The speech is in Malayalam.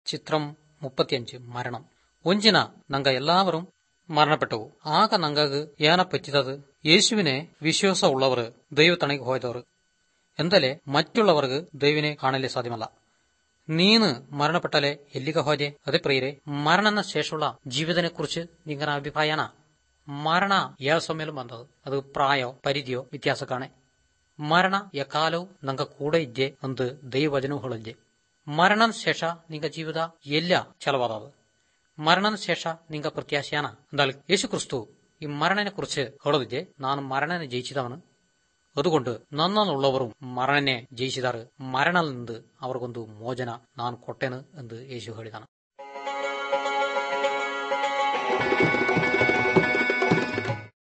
ಚಿತ್ರಂ ಮುಪ್ಪತ್ತಿಯಂಚು ಮರಣಂ ಒಂಜಿನ ನಂಗ എല്ലാവരും മരണപ്പെട്ടു ആക നങ്കക്ക് ഏന പറ്റിയത് യേശുവിനെ വിശ്വാസമുള്ളവർ ദൈവത്തണയ്ക്ക് പോയതവർ എന്തല്ലേ മറ്റുള്ളവർക്ക് ദൈവനെ കാണലേ സാധ്യമല്ല നീന്ന് മരണപ്പെട്ടാലേ എല്ലിക ഹോജെ അതെ പ്രിയരെ മരണന ശേഷമുള്ള ജീവിതനെ കുറിച്ച് നിങ്ങളുടെ അഭിപ്രായന മരണ ഏത് സമയം വന്നത് അത് പ്രായോ പരിധിയോ വ്യത്യാസക്കാണെ മരണ എക്കാലവും ನಂಗ ಕೂಡ ಇದ್ದೆ ಅಂದು ದೈವವಚನಗಳಿದ್ದೆ ಮರಣನ ಶೇಷ ನಿಂಗ ಜೀವದ ಎಲ್ಲ ചെലവാതാവ് മരണന ശേഷ നിങ്ക പ്രത്യാശയാണ് എന്നാൽ യേശു ക്രിസ്തു ഈ മരണനെ കുറിച്ച് ഹേളതില്ലേ നാൻ മരണനെ ജയിച്ചതാണ് അതുകൊണ്ട് നന്നുള്ളവരും മരണനെ ജയിച്ചിതാറ് മരണൽ നിന്ന് അവർക്കൊന്തു മോചന നാൻ കൊട്ടേന് എന്ന് യേശു ಹೇಳಿದಾನ